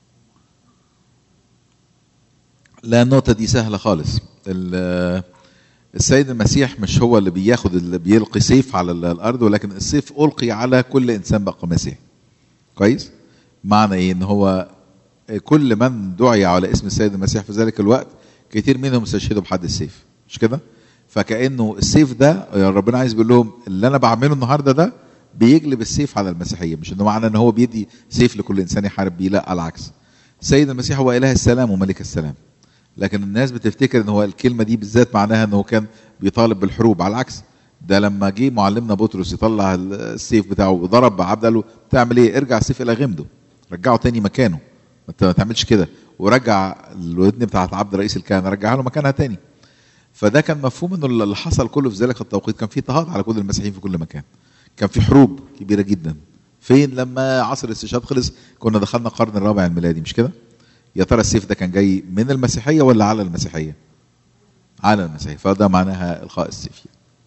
لا النقطة دي سهلة خالص ال- السيد المسيح مش هو اللي بياخد اللي بيلقي سيف على ال- الأرض ولكن السيف ألقي على كل إنسان بقى مسيح كويس معنى إيه إن هو كل من دعي على اسم السيد المسيح في ذلك الوقت كتير منهم استشهدوا بحد السيف مش كده فكأنه السيف ده يا ربنا عايز يقول لهم اللي أنا بعمله النهاردة ده بيجلب السيف على المسيحية مش إنه معنى إن هو بيدي سيف لكل إنسان يحارب بيه لا على العكس السيد المسيح هو إله السلام وملك السلام لكن الناس بتفتكر ان هو الكلمه دي بالذات معناها ان هو كان بيطالب بالحروب على العكس ده لما جه معلمنا بطرس يطلع السيف بتاعه وضرب عبد قال له بتعمل ايه ارجع السيف الى غمده رجعه تاني مكانه ما انت ما تعملش كده ورجع الودن بتاعت عبد رئيس الكهنه رجعها له مكانها تاني فده كان مفهوم انه اللي حصل كله في ذلك التوقيت كان في اضطهاد على كل المسيحيين في كل مكان كان في حروب كبيره جدا فين لما عصر الاستشهاد خلص كنا دخلنا القرن الرابع الميلادي مش كده يا ترى السيف ده كان جاي من المسيحيه ولا على المسيحيه على المسيحيه فده معناها القاء السيف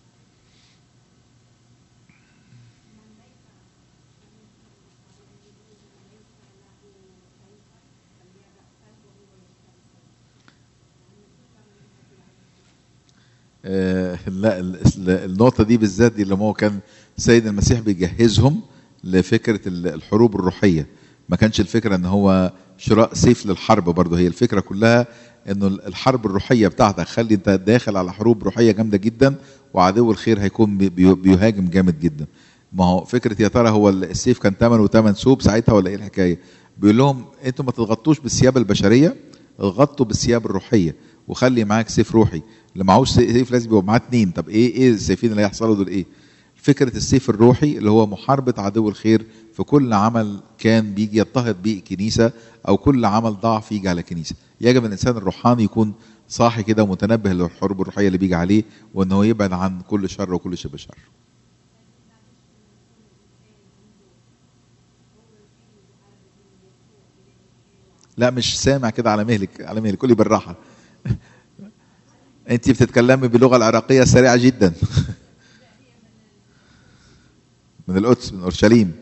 آه لا النقطة دي بالذات دي اللي هو كان سيد المسيح بيجهزهم لفكرة الحروب الروحية ما كانش الفكرة ان هو شراء سيف للحرب برضه هي الفكرة كلها انه الحرب الروحية بتاعتك خلي انت داخل على حروب روحية جامدة جدا وعدو الخير هيكون بيهاجم جامد جدا ما هو فكرة يا ترى هو السيف كان ثمنه ثمن سوب ساعتها ولا ايه الحكاية بيقول لهم انتوا ما تضغطوش بالثياب البشرية اضغطوا بالثياب الروحية وخلي معاك سيف روحي اللي معهوش سيف لازم يبقى معاه اثنين طب ايه ايه السيفين اللي هيحصلوا دول ايه فكرة السيف الروحي اللي هو محاربة عدو الخير في كل عمل كان بيجي يضطهد بيه الكنيسة أو كل عمل ضعف يجي على الكنيسة يجب الإنسان الروحاني يكون صاحي كده ومتنبه للحروب الروحية اللي بيجي عليه وإن هو يبعد عن كل شر وكل شبه شر لا مش سامع كده على مهلك على مهلك قولي بالراحة انت بتتكلمي باللغة العراقية سريعة جدا من القدس من اورشليم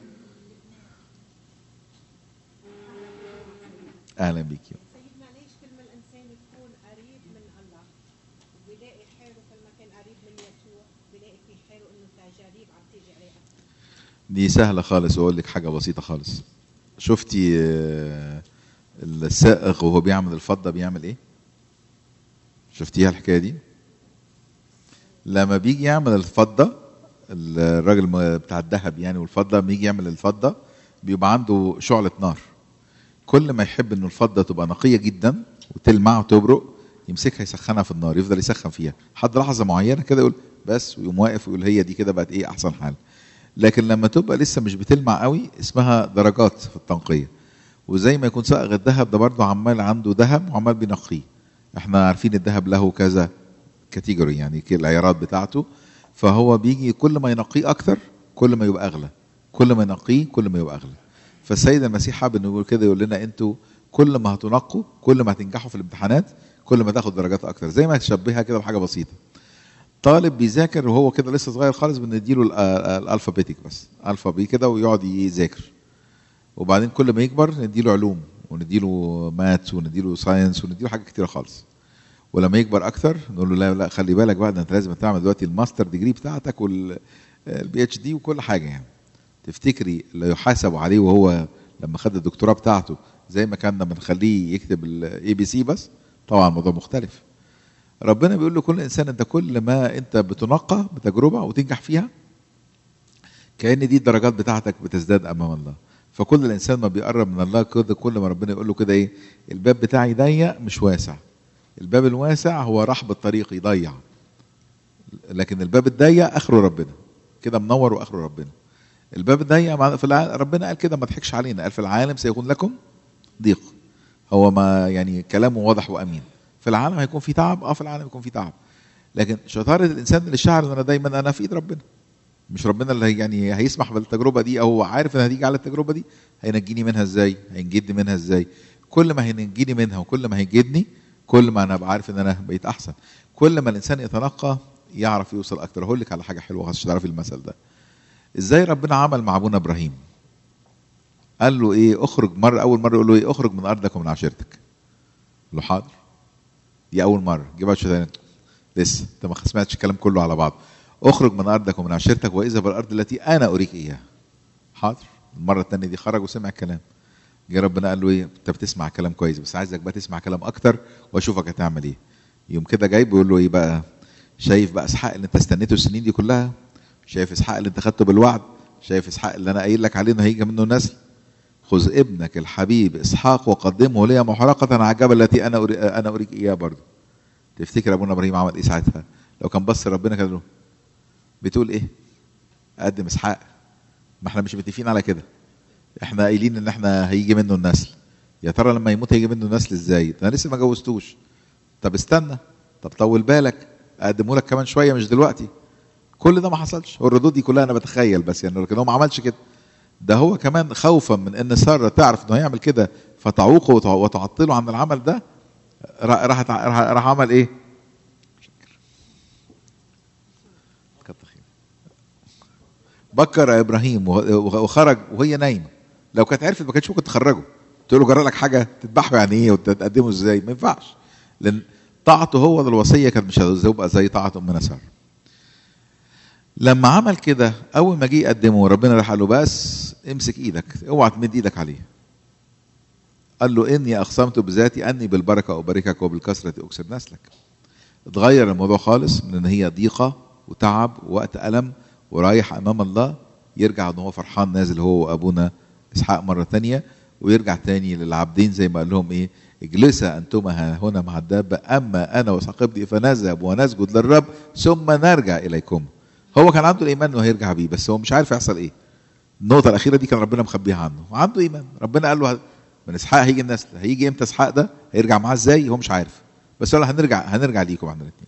اهلا بيك سيدنا ليش كل ما الانسان يكون قريب من الله بيلاقي حاله كل ما كان قريب من يسوع بيلاقي في حاله انه تجارب عم تيجي عليه اكثر دي سهلة خالص واقول لك حاجة بسيطة خالص شفتي آه، السائق وهو بيعمل الفضة بيعمل ايه شفتيها الحكاية دي لما بيجي يعمل الفضة الراجل م- بتاع الذهب يعني والفضة لما يجي يعمل الفضة بيبقى عنده شعلة نار كل ما يحب انه الفضة تبقى نقية جدا وتلمع وتبرق يمسكها يسخنها في النار يفضل يسخن فيها لحد لحظة معينة كده يقول بس ويقوم واقف ويقول هي دي كده بقت ايه احسن حال لكن لما تبقى لسه مش بتلمع قوي اسمها درجات في التنقية وزي ما يكون صائغ الذهب ده برضه عمال عنده ذهب وعمال بينقيه احنا عارفين الذهب له كذا كاتيجوري يعني كي- العيارات بتاعته فهو بيجي كل ما ينقيه اكتر كل ما يبقى اغلى كل ما ينقيه كل ما يبقى اغلى فالسيد المسيح حابب انه يقول كده يقول لنا انتوا كل ما هتنقوا كل ما هتنجحوا في الامتحانات كل ما تاخد درجات اكتر زي ما تشبهها كده بحاجه بسيطه طالب بيذاكر وهو كده لسه صغير خالص بنديله ال- آه، الالفابيتيك بس الفابي كده ويقعد يذاكر وبعدين كل ما يكبر نديله علوم ونديله مات ونديله ساينس ونديله حاجات كتيره خالص ولما يكبر اكتر نقول له لا لا خلي بالك بقى ده انت لازم تعمل دلوقتي الماستر ديجري بتاعتك والبي اتش دي وكل حاجه يعني تفتكري اللي يحاسب عليه وهو لما خد الدكتوراه بتاعته زي ما كنا بنخليه يكتب الاي بي سي بس طبعا الموضوع مختلف ربنا بيقول لكل انسان انت كل ما انت بتنقى بتجربه وتنجح فيها كان دي الدرجات بتاعتك بتزداد امام الله فكل الانسان ما بيقرب من الله كده كل ما ربنا يقول له كده ايه الباب بتاعي ضيق مش واسع الباب الواسع هو رحب الطريق يضيع لكن الباب الضيق اخره ربنا كده منور واخره ربنا الباب الضيق مع- في العالم ربنا قال كده ما تضحكش علينا قال في العالم سيكون لكم ضيق هو ما يعني كلامه واضح وامين في العالم هيكون في تعب اه في العالم هيكون في تعب لكن شطاره الانسان اللي شعر ان انا دايما انا في ايد ربنا مش ربنا اللي هي- يعني هيسمح بالتجربه دي او هو عارف ان هتيجي على التجربه دي هينجيني منها ازاي هينجدني منها ازاي كل ما هينجيني منها وكل ما هيجدني كل ما انا ابقى عارف ان انا بقيت احسن كل ما الانسان يتنقى يعرف يوصل اكتر هقول لك على حاجه حلوه عشان تعرفي المثل ده ازاي ربنا عمل مع ابونا ابراهيم قال له ايه اخرج مره اول مره يقول له ايه اخرج من ارضك ومن عشيرتك قال له حاضر دي اول مره جه بعد شويه تاني لسه انت ما سمعتش الكلام كله على بعض اخرج من ارضك ومن عشيرتك واذا بالارض التي انا اريك اياها حاضر المره الثانيه دي خرج وسمع الكلام جه ربنا قال له ايه انت بتسمع كلام كويس بس عايزك بقى تسمع كلام اكتر واشوفك هتعمل ايه يوم كده جاي بيقول له ايه بقى شايف بقى اسحاق اللي انت استنيته السنين دي كلها شايف اسحاق اللي انت خدته بالوعد شايف اسحاق اللي انا قايل لك عليه انه هيجي منه نسل خذ ابنك الحبيب اسحاق وقدمه لي محرقه على الجبل التي انا أري... انا اريك اياها برضه تفتكر ابونا ابراهيم عمل ايه ساعتها لو كان بص ربنا كان له بتقول ايه اقدم اسحاق ما احنا مش متفقين على كده احنا قايلين ان احنا هيجي منه النسل يا ترى لما يموت هيجي منه نسل ازاي ده انا لسه ما جوزتوش طب استنى طب طول بالك اقدمه لك كمان شويه مش دلوقتي كل ده ما حصلش والردود دي كلها انا بتخيل بس يعني لكن هو ما عملش كده ده هو كمان خوفا من ان ساره تعرف انه هيعمل كده فتعوقه وتع- وتعطله عن العمل ده راح راح راح, راح عمل ايه؟ كتر خير. بكر ابراهيم وه- وه- وخرج وهي نايمه لو كانت عرفت ما كانتش ممكن تخرجه تقول له جرى لك حاجه تذبحه يعني ايه وتقدمه ازاي ما ينفعش لان طاعته هو للوصيه كانت مش هتبقى زي طاعه امنا ساره لما عمل كده اول ما جه يقدمه ربنا راح قال له بس امسك ايدك اوعى تمد ايدك عليه قال له اني اقسمت بذاتي اني بالبركه اباركك وبالكثره اكسر نسلك اتغير الموضوع خالص من ان هي ضيقه وتعب ووقت الم ورايح امام الله يرجع ان هو فرحان نازل هو وابونا اسحاق مره تانية ويرجع تاني للعبدين زي ما قال لهم ايه اجلسا انتما ها هنا مع الدابه اما انا واسحاق ابني فنذهب ونسجد للرب ثم نرجع اليكم هو كان عنده الايمان انه هيرجع بيه بس هو مش عارف يحصل ايه النقطه الاخيره دي كان ربنا مخبيها عنه وعنده ايمان ربنا قال له من اسحاق هيجي النسل هيجي امتى اسحاق ده هيرجع معاه ازاي هو مش عارف بس قال له هنرجع هنرجع ليكم عند الاثنين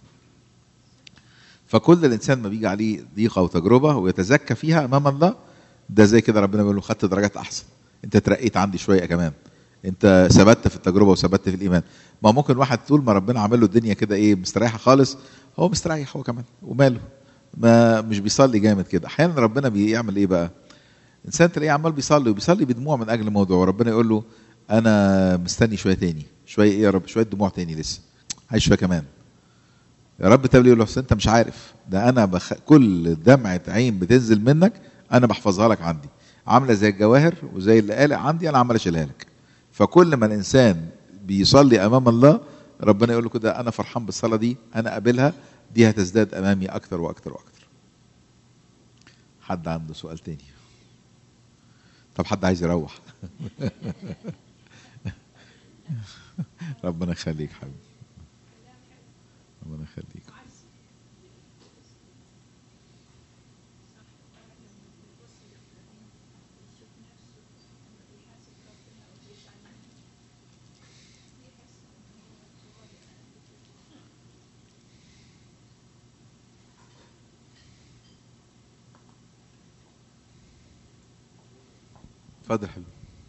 فكل الانسان ما بيجي عليه ضيقه وتجربه ويتزكى فيها امام الله ده زي كده ربنا بيقول له خدت درجات احسن انت ترقيت عندي شويه كمان انت ثبت في التجربه وثبت في الايمان ما ممكن واحد طول ما ربنا عامل له الدنيا كده ايه مستريحه خالص هو مستريح هو كمان وماله ما مش بيصلي جامد كده احيانا ربنا بيعمل ايه بقى انسان تلاقيه عمال بيصلي وبيصلي بدموع من اجل موضوع وربنا يقول له انا مستني شويه تاني شويه ايه يا رب شويه دموع تاني لسه عايز شويه كمان يا رب تقول يقول له أصل انت مش عارف ده انا بخ... كل دمعه عين بتنزل منك انا بحفظها لك عندي عامله زي الجواهر وزي اللقالق عندي انا عمال اشيلها لك فكل ما الانسان بيصلي امام الله ربنا يقول له كده انا فرحان بالصلاه دي انا قابلها دي هتزداد امامي اكتر واكتر واكتر حد عنده سؤال تاني طب حد عايز يروح ربنا يخليك حبيبي ربنا يخليك اتفضل حبيبي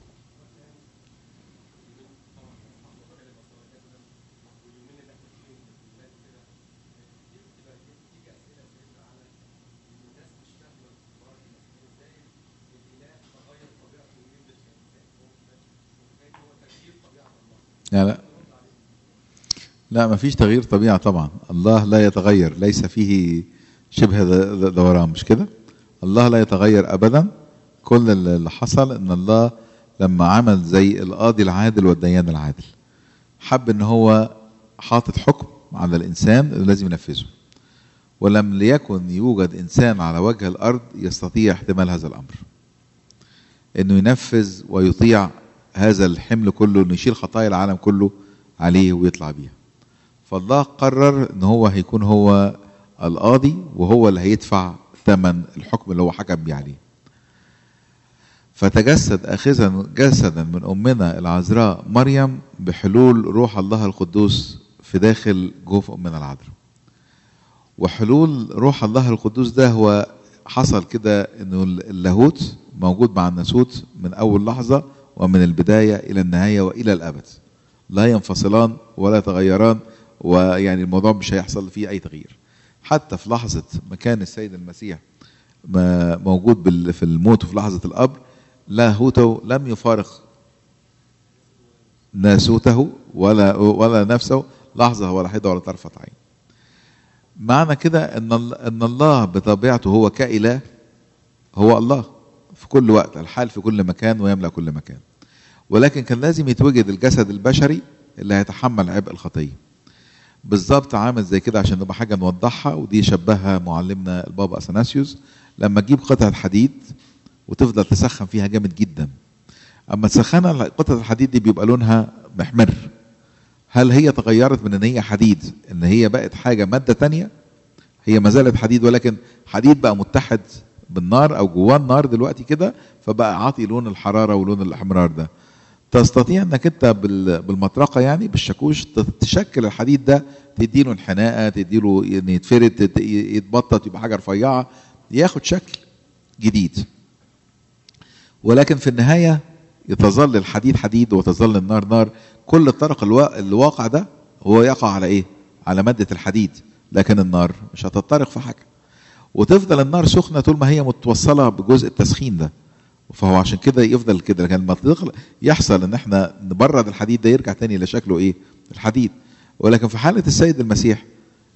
لا لا لا ما فيش تغيير طبيعة طبعا الله لا يتغير ليس فيه شبه د- د- دوران مش كده الله لا يتغير أبدا كل اللي حصل ان الله لما عمل زي القاضي العادل والديان العادل حب ان هو حاطط حكم على الانسان اللي لازم ينفذه ولم ليكن يوجد انسان على وجه الارض يستطيع احتمال هذا الامر انه ينفذ ويطيع هذا الحمل كله انه يشيل خطايا العالم كله عليه ويطلع بيها فالله قرر ان هو هيكون هو القاضي وهو اللي هيدفع ثمن الحكم اللي هو حكم بيه عليه فتجسد اخذا جسدا من امنا العذراء مريم بحلول روح الله القدوس في داخل جوف امنا العذراء وحلول روح الله القدوس ده هو حصل كده انه اللاهوت موجود مع الناسوت من اول لحظه ومن البدايه الى النهايه والى الابد لا ينفصلان ولا يتغيران ويعني الموضوع مش هيحصل فيه اي تغيير حتى في لحظه ما كان السيد المسيح ما موجود بال- في الموت وفي لحظه القبر لاهوته لم يفارق ناسوته ولا ولا نفسه لحظه ولا حيده ولا طرفه عين معنى كده ان ال- ان الله بطبيعته هو كاله هو الله في كل وقت الحال في كل مكان ويملا كل مكان ولكن كان لازم يتوجد الجسد البشري اللي هيتحمل عبء الخطيه بالظبط عامل زي كده عشان نبقى حاجه نوضحها ودي شبهها معلمنا البابا اثناسيوس لما تجيب قطعه حديد وتفضل تسخن فيها جامد جدا اما تسخنها قطعه الحديد دي بيبقى لونها محمر هل هي تغيرت من ان هي حديد ان هي بقت حاجه ماده تانية هي ما زالت حديد ولكن حديد بقى متحد بالنار او جواه النار دلوقتي كده فبقى عاطي لون الحراره ولون الاحمرار ده تستطيع انك انت بال- بالمطرقه يعني بالشاكوش ت- تشكل الحديد ده تديله انحناءه تديله يعني يتفرد تت- يتبطط يبقى حاجه رفيعه ياخد شكل جديد ولكن في النهايه يتظل الحديد حديد وتظل النار نار كل الطرق الوا- الواقع ده هو يقع على ايه على ماده الحديد لكن النار مش هتطرق في حاجه وتفضل النار سخنه طول ما هي متوصله بجزء التسخين ده فهو عشان كده يفضل كده لكن لما تغل- يحصل ان احنا نبرد الحديد ده يرجع تاني لشكله ايه الحديد ولكن في حاله السيد المسيح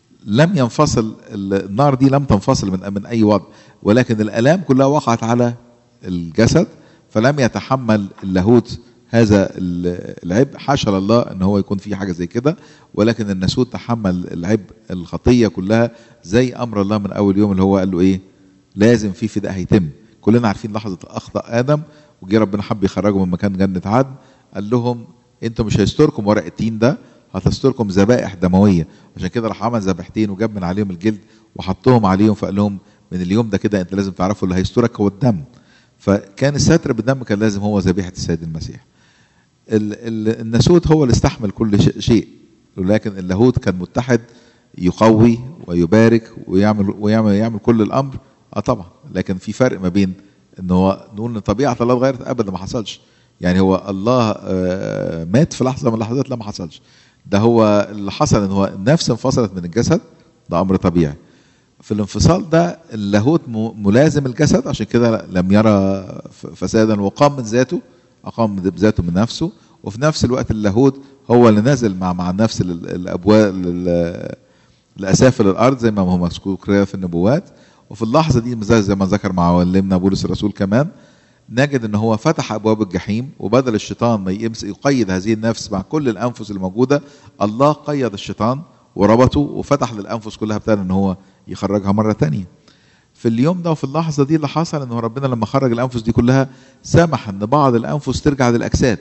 لم ينفصل ال- النار دي لم تنفصل من من اي وضع ولكن الالام كلها وقعت على الجسد فلم يتحمل اللاهوت هذا ال- العبء حاشا لله ان هو يكون في حاجه زي كده ولكن الناسوت تحمل العبء الخطيه كلها زي امر الله من اول يوم اللي هو قال له ايه لازم في فداء هيتم كلنا عارفين لحظه اخطا ادم وجي ربنا حب يخرجه من مكان جنه عدن قال لهم انتوا مش هيستركم ورق التين ده هتستركم ذبائح دمويه عشان كده راح عمل ذبيحتين وجاب من عليهم الجلد وحطهم عليهم فقال لهم من اليوم ده كده انت لازم تعرفوا اللي هيسترك هو الدم فكان الستر بالدم كان لازم هو ذبيحه السيد المسيح ال- ال- الناسوت هو اللي استحمل كل ش- شيء ولكن اللاهوت كان متحد يقوي ويبارك ويعمل ويعمل يعمل كل الامر اه طبعا لكن في فرق ما بين ان هو نقول ان طبيعه الله اتغيرت ابدا ما حصلش يعني هو الله آه، مات في لحظه من اللحظات لا ما حصلش ده هو اللي حصل ان هو النفس انفصلت من الجسد ده امر طبيعي في الانفصال ده اللاهوت م- ملازم الجسد عشان كده لم يرى ف- فسادا وقام من ذاته اقام بذاته من نفسه وفي نفس الوقت اللاهوت هو اللي نزل مع مع نفس ال- الابواب ال- الاسافل الارض زي ما هو مذكور في النبوات وفي اللحظه دي زي زي ما ذكر معلمنا بولس الرسول كمان نجد ان هو فتح ابواب الجحيم وبدل الشيطان ما يمس يقيد هذه النفس مع كل الانفس الموجوده الله قيد الشيطان وربطه وفتح للانفس كلها ابتدى ان هو يخرجها مره تانية في اليوم ده وفي اللحظه دي اللي حصل ان هو ربنا لما خرج الانفس دي كلها سمح ان بعض الانفس ترجع للاجساد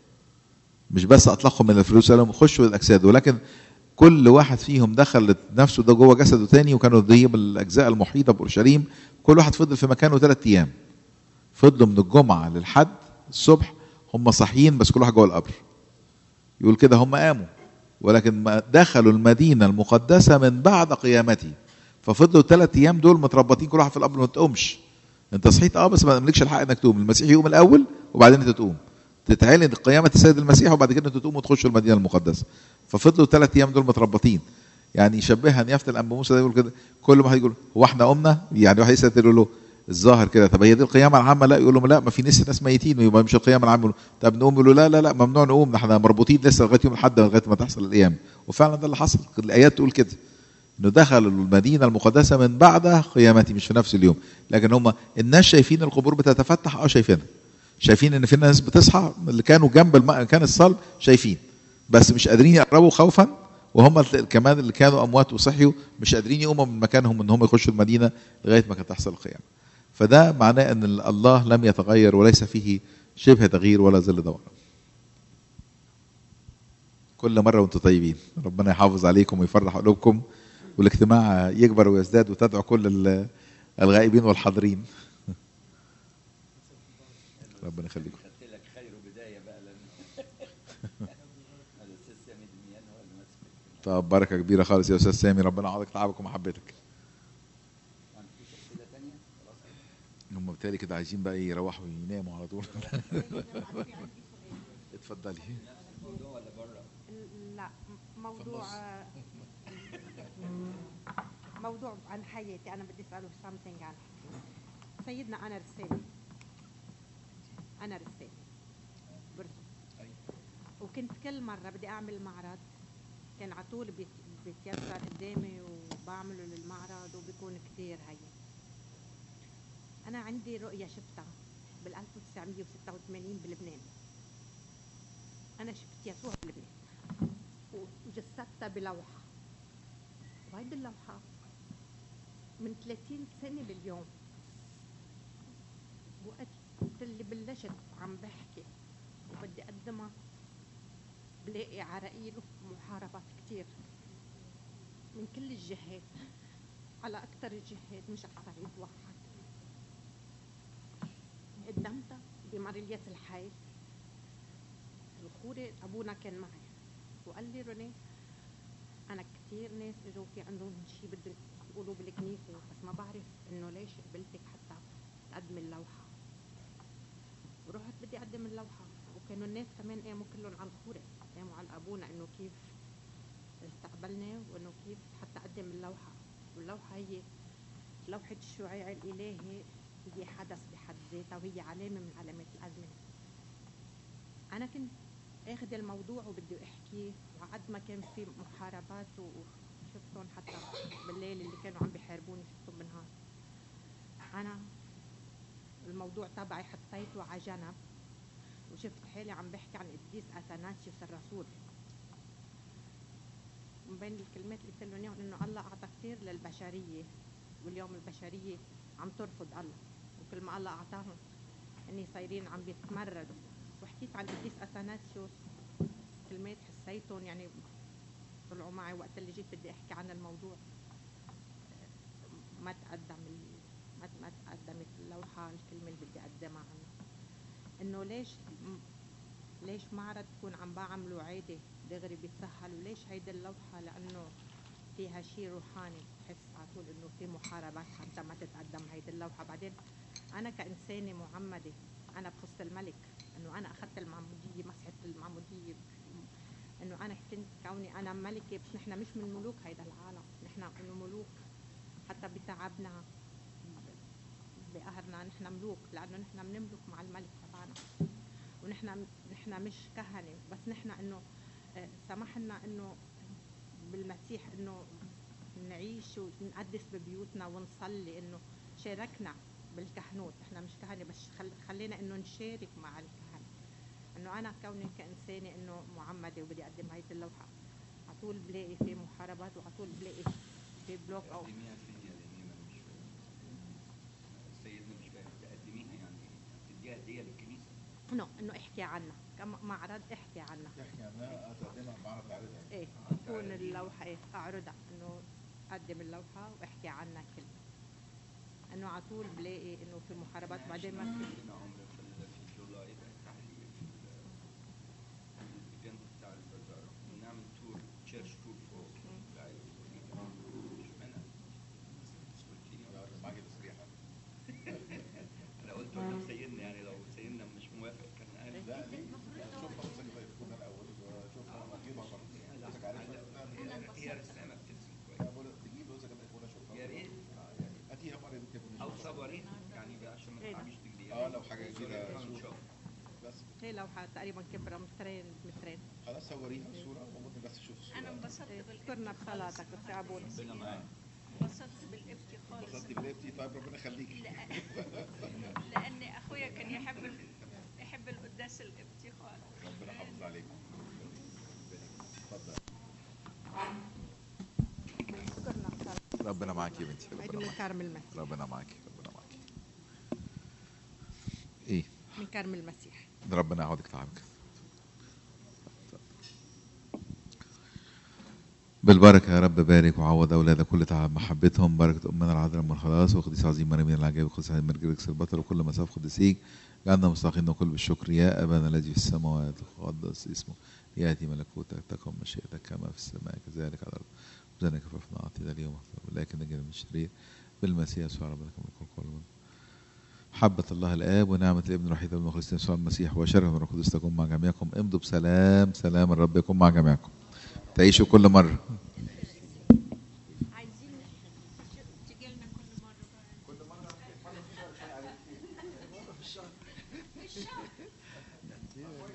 مش بس اطلقهم من الفلوس قالهم خشوا للاجساد ولكن كل واحد فيهم دخل نفسه ده جوه جسده تاني وكانوا دي بالاجزاء المحيطه باورشليم كل واحد فضل في مكانه ثلاث ايام فضلوا من الجمعه للحد الصبح هم صاحيين بس كل واحد جوه القبر يقول كده هم قاموا ولكن ما دخلوا المدينه المقدسه من بعد قيامته ففضلوا ثلاث ايام دول متربطين كل واحد في القبر ما تقومش انت صحيت اه بس ما تملكش الحق انك تقوم المسيح يقوم الاول وبعدين انت تقوم تتعلن قيامه السيد المسيح وبعد كده انتوا تقوموا تخشوا المدينه المقدسه ففضلوا ثلاث ايام دول متربطين يعني يشبهها نيافه الانبا موسى ده يقول كده كل ما يقول هو احنا قمنا يعني واحد يسال يقول له الظاهر كده طب هي دي القيامه العامه لا يقول لهم لا ما في ناس ناس ميتين ويبقى مش القيامه العامه طب نقوم يقولوا لا لا لا ممنوع نقوم ده احنا مربوطين لسه لغايه يوم الاحد لغايه ما تحصل القيامه وفعلا ده اللي حصل الايات تقول كده انه دخلوا المدينه المقدسه من بعد قيامتي مش في نفس اليوم لكن هم الناس شايفين القبور بتتفتح اه شايفينها شايفين ان في ناس بتصحى اللي كانوا جنب مكان الصلب شايفين بس مش قادرين يقربوا خوفا وهم كمان اللي كانوا اموات وصحيوا مش قادرين يقوموا من مكانهم ان هم يخشوا المدينه لغايه ما كانت تحصل القيامه فده معناه ان الله لم يتغير وليس فيه شبه تغيير ولا ظل دوران كل مره وانتم طيبين ربنا يحافظ عليكم ويفرح قلوبكم والاجتماع يكبر ويزداد وتدعو كل الغائبين والحاضرين ربنا يخليكم خدت لك خير بدايه بقى لان الاستاذ سامي دميان هو اللي ماسك طب بركه كبيره خالص يا استاذ سامي ربنا يعوضك تعبك ومحبتك عندك في اسئله ثانيه خلاص هم بالتالي كده عايزين بقى يروحوا يناموا على طول اتفضلي الموضوع ولا بره لا موضوع موضوع عن حياتي انا بدي اساله something عن سيدنا انا رسالي انا رسالي برسم وكنت كل مره بدي اعمل معرض كان على طول بيت- بيتيسر قدامي وبعمله للمعرض وبيكون كتير هين انا عندي رؤيه شفتها بال 1986 بلبنان انا شفت يسوع بلبنان وجسدتها بلوحه وهيدي اللوحه من 30 سنه لليوم وقت وقت اللي بلشت عم بحكي وبدي اقدمها بلاقي عراقيل ومحاربات كتير من كل الجهات على اكثر الجهات مش على يد واحد قدمتها بماريلية الحي الخوري ابونا كان معي وقال لي روني انا كثير ناس اجوا في عندهم شيء بده يقولوا بالكنيسه بس ما بعرف انه ليش قبلتك حتى تقدمي اللوحه ورحت بدي اقدم اللوحه وكانوا الناس كمان قاموا كلهم على الخوري قاموا على ابونا انه كيف استقبلني وانه كيف حتى اقدم اللوحه واللوحه هي لوحه الشعاع الالهي هي حدث بحد ذاتها وهي علامه من علامات الازمنه انا كنت اخذ الموضوع وبدي احكيه وعد ما كان في محاربات وشفتهم حتى بالليل اللي كانوا عم بيحاربوني شفتهم بالنهار انا الموضوع تبعي حطيته على جنب وشفت حالي عم بحكي عن قديس اثناسيوس الرسول من بين الكلمات اللي قلت لهم اياهم انه الله اعطى كثير للبشريه واليوم البشريه عم ترفض الله وكل ما الله اعطاهم اني صايرين عم بيتمردوا وحكيت عن قديس اثناسيوس كلمات حسيتهم يعني طلعوا معي وقت اللي جيت بدي احكي عن الموضوع ما تقدم ال- ما ما تقدمت اللوحه الكلمه اللي بدي اقدمها عنها انه ليش م- ليش معرض تكون عم بعمله عادي دغري بيتسهل وليش هيدي اللوحه لانه فيها شيء روحاني بحس على طول انه في محاربات حتى ما تتقدم هيدي اللوحه بعدين انا كانسانه معمده انا بخص الملك انه انا اخذت المعموديه مسحه المعموديه انه انا كنت كوني انا ملكه بس نحن مش من ملوك هيدا العالم نحن انه ملوك حتى بتعبنا بقهرنا نحن ملوك لانه نحن بنملك مع الملك تبعنا ونحن نحن مش كهنه بس نحن انه آه، سمح لنا انه بالمسيح انه نعيش ونقدس ببيوتنا ونصلي انه شاركنا بالكهنوت احنا مش كهنه بس خل... خلينا انه نشارك مع الكهنه انه انا كوني كانسانه انه معمده وبدي اقدم هيدي اللوحه على طول بلاقي في محاربات وعلى طول بلاقي في بلوك او تقدميها فين يا لأني أنا مش فاهم سيدنا مش فاهم تقدميها يعني تديها هدية للكنيسة نو انه احكي عنها كمعرض احكي عنها تحكي عنها هتقدمها معرض تعرضها ايه تكون اللوحه ايه اعرضها انه اقدم اللوحه واحكي عنها كلمه انه على طول بلاقي انه في محاربات بعدين ما في عندنا عمر في ال- في جولاي بقى تحليل في ال- في الايفنت بتاع البازار ونعمل تور تشيرش تور فوق العائلة الصغيرة اشمعنى؟ قلتيلي معاكي تصريحة انا قلت له سيدنا يعني لو سيدنا مش موافق كان قال لا ليه؟ شوف نفسك بقى تكون الاول وشوف انا اجيبها برضه نفسك عارفها هي رسامة بترسم انا كويس بقول تجيب نفسك انا اكون اشوفها يا ريت. آه، يعني هاتيها مرة يمكن او صورينا يعني بقى عشان ما إيه ده؟ تتعبيش تجري اه لو حاجة كده صورينا صورة. ونشوف. بس هي لوحه تقريبا كبرى مترين مترين خلاص صوريها الصورة وممكن بس تشوف الصورة انا انبسطت إيه، بالابكي شكرنا خالص بصلاتك النهاردة. وتعبونا ربنا معاك انبسطت بالابكي خالص انبسطتي بليبتي طيب ربنا يخليكي لأ- لان اخويا كان يحب ال- يحب القداس الابكي خالص ربنا يحافظ عليك اتفضل شكرنا بصلاتك ربنا معاك يا بنتي هيدي ربنا من معاك كرم المسيح ربنا معاك ربنا معاك ايه من كرم المسيح ربنا يعوضك تعبك بالبركة يا رب بارك وعوض أولادك كل تعب محبتهم بركة أمنا العذراء من الخلاص وقديس عظيم مريم من العجائب وقديس عظيم مرجلكس البطل وكل مساف قدسيك جعلنا مستحقين وكل بالشكر يا أبانا الذي في السماوات تقدس اسمه يأتي ملكوتك تكن مشيئتك كما في السماء كذلك على الأرض وزنك كفافنا أعطينا اليوم ولكن نجد من الشرير بالمسيح يسوع ربنا كما يكون قول من محبة الله الآب ونعمة الابن الوحيد المخلص يسوع المسيح وشرف من القدس تكون مع جميعكم امضوا بسلام سلام الرب يكون مع جميعكم تعيشوا كل مرة عايزين تجي لنا كل مره بقى كل مرة في الشهر